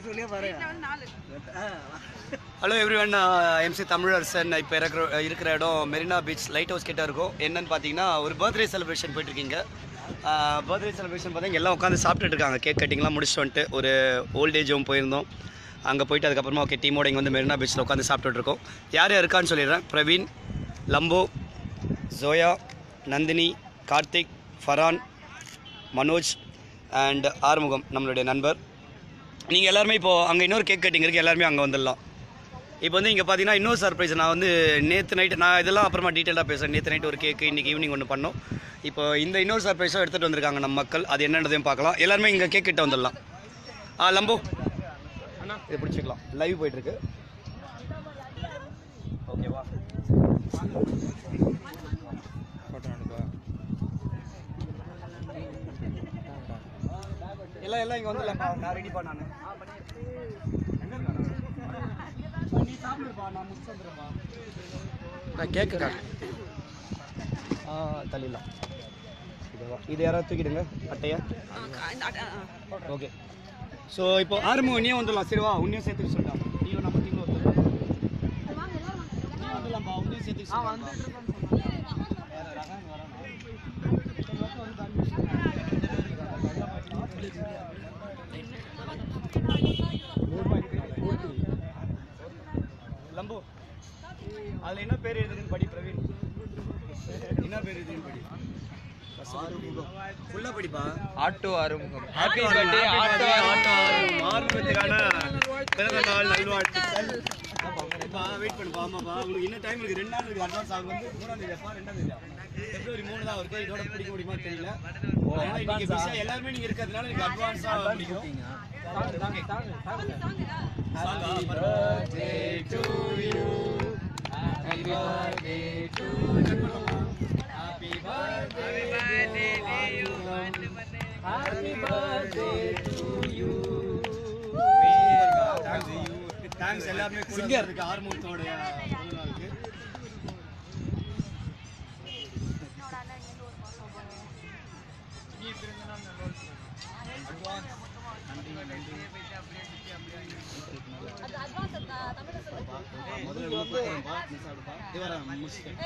சொல்லியே பாரு hello everyone MC Tamilarasan இப்போ இருக்கிற இருக்கிற இடம் மெரினா பீச் லைட் ஹவுஸ் கிட்ட இருக்கும் என்னன்னு பார்த்தீங்கன்னா ஒரு பர்த்டே செலிப்ரேஷன் போயிட்டுருக்கீங்க பர்த்டே செலிப்ரேஷன் பார்த்தீங்க எல்லாம் உட்காந்து சாப்பிட்டுட்டு இருக்காங்க கேக் கட்டிங்லாம் முடிச்சுட்டு வந்துட்டு ஒரு ஓல்டேஜ் ஹோம் போயிருந்தோம் அங்கே போயிட்டு அதுக்கப்புறமா ஓகே டீமோட இங்கே வந்து மெரினா பீச்சில் உட்காந்து சாப்பிட்டுட்டு இருக்கோம் யார் யார் இருக்கான்னு சொல்லிடுறேன் பிரவீன் லம்போ ஜோயா நந்தினி கார்த்திக் ஃபரான் மனோஜ் அண்ட் ஆறுமுகம் நம்மளுடைய நண்பர் நீங்கள் எல்லாருமே இப்போது அங்கே இன்னொரு கேக் கட்டிங் இருக்குது எல்லாருமே அங்கே வந்துடலாம் இப்போ வந்து இங்கே பார்த்தீங்கன்னா இன்னொரு சர்ப்ரைஸ் நான் வந்து நேற்று நைட்டு நான் இதெல்லாம் அப்புறமா டீட்டெயிலாக பேசுகிறேன் நேற்று நைட் ஒரு கேக்கு இன்றைக்கி ஈவினிங் ஒன்று பண்ணோம் இப்போ இந்த இன்னொரு சர்ப்ரைஸும் எடுத்துகிட்டு வந்திருக்காங்க நம்ம மக்கள் அது என்னன்றதையும் பார்க்கலாம் எல்லாருமே இங்கே கேக் கிட்ட வந்துடலாம் ஆ லம்போ இதை பிடிச்சிக்கலாம் லைவ் போயிட்டுருக்கு ஓகேவா எல்லாம் எல்லாம் இங்கே வந்துடலாம்ப்பா நான் ரெடிப்பா நான் நீ சாப்பிடுப்பா நான் முடிச்சு வந்துடுறேன்ப்பா நான் கேட்குறேன் ஆ தள்ளிடலாம் இதுவா இது யாராவது தூக்கிடுங்க அட்டையா ஓகே ஸோ இப்போ ஆறுமுகம் நீயும் வந்துடலாம் சரிவா உன்னையும் சேர்த்து சொல்லிட்டான் நீயும் நம்ம டீமில் வந்துடலாம் நீ வந்துடலாம்ப்பா உன்னையும் சேர்த்து சொல்லிட்டான் லம்பு அதுல என்ன பேர் எழுதுன்னு படி பிரவீன் என்ன பேர் எழுதுன்னு படி ஃபுல்லா படிப்பா auto Arumugam happy birthday auto auto ஆர்வத்துக்கான பிறந்த நாள் நல்வாழ்த்துக்கள் பா வெயிட் பண்ணுப்பா ஆமாப்பா உங்களுக்கு என்ன டைம் இருக்கு ரெண்டு நாள் இருக்கு அட்வான்ஸ் ஆகும் வந்து மூணாம் தேதி எப்பா ரெண்டாம் தேதியா பிப்ரவரி மூணு தான் இருக்கு இதோட பிடிக்க முடியுமா தெரியல ஏன்னா இன்னைக்கு பிஸியா எல்லாருமே நீங்க இருக்கிறதுனால எனக்கு அட்வான்ஸா பிடிக்கும் Happy birthday to you. Happy birthday to you. Happy birthday to you. Happy birthday to you. Thanks எல்லாருமே சிங்கர் இருக்கு ஆர்மூத்தோட நாளுக்கு முதல்ல இவ்வளவு கொடுக்குறேன்ப்பா, miss ஆகுதுப்பா. இது வர முடிச்சிட்டேன்.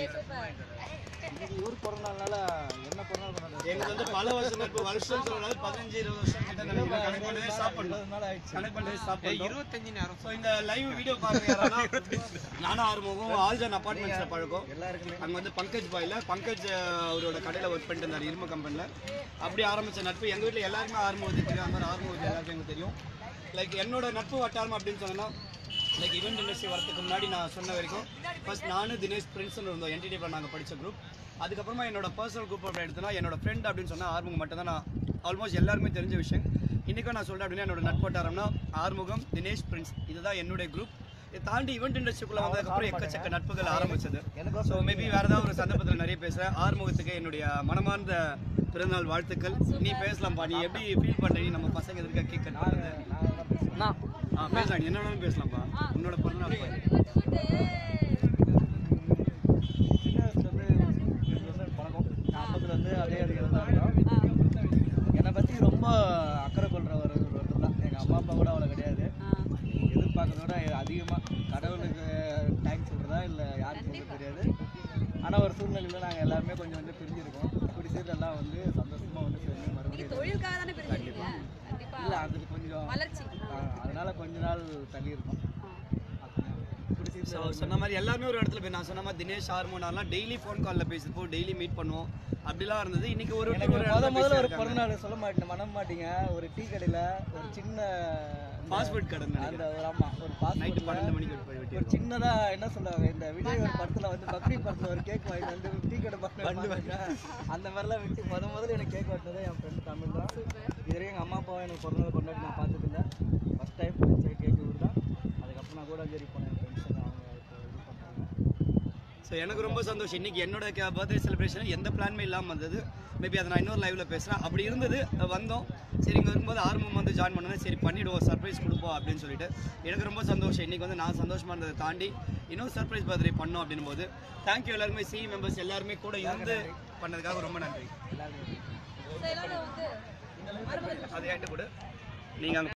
எங்களுக்கு வந்து பல வருஷமா இப்ப வருஷம் சொல்றது பதினஞ்சு இருபது வருஷம் கிட்ட நினைக்கிறேன். கணக்கு பண்ணவே stop பண்ணோம். கணக்கு பண்ணவே stop பண்ணோம். இருபத்தஞ்சு நேரம் So, இந்த live video பாக்குற யாரானா, நானும் ஆறுமுகம் ஆல்ஜன் அபார்ட்மெண்ட்ஸ்ல பழக்கம் அங்க வந்து பங்கஜ் பாய்ல பங்கஜ் அஹ், அவரோட கடையில ஒர்க் பண்ணிட்டு இருந்தாரு இரும்பு கம்பெனில அப்படி ஆரம்பிச்ச நட்பு எங்க வீட்ல எல்லாருக்குமே ஆறுமுகத்தை தெரியும் அந்த மாதிரி ஆறுமுகத்தை எல்லாருக்கும் எனக்கு தெரியும் லைக் என்னோட நட்பு வட்டாரம் அப்படின்னு சொன்னா லைக் ஈவெண்ட் இண்டஸ்ட்ரி வரதுக்கு முன்னாடி நான் சொன்ன வரைக்கும் ஃபர்ஸ்ட் நானும் தினேஷ் பிரின்ஸ்னு இருந்தோம் என்டிடிபியில் நாங்கள் படித்த குரூப் அதுக்கப்புறமா என்னோட பர்சனல் குரூப் அப்படி எடுத்தனா என்னோட ஃப்ரெண்ட் அப்படின்னு சொன்னால் ஆறுமுகம் மட்டும் தான் நான் ஆல்மோஸ்ட் எல்லாருமே தெரிஞ்ச விஷயம் இன்றைக்கும் நான் சொல்கிறேன் அப்படின்னா என்னோட நட்பு வட்டாரம்னா ஆறுமுகம் தினேஷ் பிரின்ஸ் இதுதான் என்னுடைய குரூப் இதை தாண்டி ஈவெண்ட் இண்டஸ்ட்ரிக்குள்ள வந்ததுக்கப்புறம் எக்கச்சக்க நட்புகள் ஆரம்பிச்சது ஸோ மேபி வேற ஏதாவது ஒரு சந்தர்ப்பத்தில் நிறைய பேசுகிறேன் ஆறுமுகத்துக்கு என்னுடைய மனமார்ந்த பிறந்தநாள் வாழ்த்துக்கள் நீ பேசலாம்ப்பா நீ எப்படி ஃபீல் பண்ணுற நீ நம்ம பசங்க எதிர்க்க கேக் கட் பண்ணுறது ஆ பேசலாம் நீ என்ன வேணாலும் பேசலாம்ப்பா உன்னோட பிறந்தநாள் பாரு. வந்து அதே அதிகம் தான் என்னை பற்றி ரொம்ப அக்கறை கொள்கிற ஒரு ஒருத்தர் தான் எங்கள் அம்மா அப்பா கூட அவ்வளோ கிடையாது எதிர்பார்க்கறத விட அதிகமாக கடவுளுக்கு தேங்க்ஸ் சொல்கிறதா இல்லை யாருக்கு சொல்றது தெரியாது ஆனால் ஒரு சூழ்நிலையில் நாங்கள் எல்லாருமே கொஞ்சம் வந்து பிரிஞ்சிருக்கோம் இப்படி சேர்ந்து எல்லாம் வந்து சந்தோஷமாக வந்து சேர்ந்து மறுபடியும் தொழிலுக்காக தானே பிரிஞ்சிருக்கீங்க கண்டிப்பா இல்லை அது கொஞ்சம் வளர்ச்சி ஆ, அதனால கொஞ்ச நாள் தள்ளி இருக்கோம் இப்படி சேர்ந்து ஸோ சொன்ன மாதிரி எல்லாருமே ஒரு இடத்துல போய் நான் சொன்ன மாதிரி தினேஷ் ஹார்மோனாலாம் டெய்லி ஃபோன் காலில் பேசிப்போம் டெய்லி மீட் பண்ணுவோம் அப்படிலாம் இருந்தது இன்னைக்கு ஒரு எனக்கு ஒரு முத இடத்துல முதல்ல ஒரு பேசியிருக்காங்க. பிறந்தநாள் சொல்ல மாட்டேன் மனம் மாட்டீங்க ஒரு டீ கடையில் ஒரு சின்ன Fast food கடை அந்த நினைக்கிறேன். ஒரு ஆமா ஒரு பாஸ் நைட்டு பன்னெண்டு மணிக்கு ஒரு போய் ஒரு வெட்டியிருக்கோம். சின்னதா என்ன சொல்லுவாங்க இந்த விஜய் ஒரு படத்துல வந்து பக்ரி படத்துல ஒரு கேக் வாங்கி வந்து டீ கடை பண்ண அந்த மாதிரிலாம் வெட்டி முத முதல்ல எனக்கு கேக் வெட்டினது என் ஃப்ரெண்டு தமிழ் தான் இது வரைக்கும் எங்கள் அம்மா அப்பாவை எனக்கு பிறந்தநாள் கொண்டாடி நான் பார்த்ததில்ல ஃபஸ்ட் டைம் பிடிச்ச கேக் இவர் தான் அதுக்கப்புறம் நான் கூட சரி போனேன் என் ஃப்ரெண்ட்ஸ் அவங்க இப்போ இது பண்ணாங்க ஸோ எனக்கு ரொம்ப சந்தோஷம் இன்னைக்கு என்னோட பர்த்டே செலிப்ரேஷன் எந்த பிளானுமே இல்லாமல் வந்தது மேபி அதை நான் இன்னொரு லைவ்ல பேசுகிறேன் அப்படி இருந்தது அஹ் வந்தோம் சரி இங்கே வரும்போது ஆர்வம் வந்து ஜாயின் பண்ணது சரி பண்ணிவிடுவோம் சர்ப்ரைஸ் கொடுப்போம் அப்படின்னு சொல்லிட்டு எனக்கு ரொம்ப சந்தோஷம் இன்னைக்கு வந்து நான் சந்தோஷமா இருந்ததை தாண்டி இன்னும் சர்ப்ரைஸ் பர்த்டே பண்ணோம் அப்படின்னும் போது தேங்க்யூ எல்லாருமே சி மெம்பர்ஸ் எல்லாருமே கூட இருந்து பண்ணதுக்காக ரொம்ப நன்றி So, எல்லாரும் வந்து அது என்கிட்ட கூட நீங்கள் அங்கே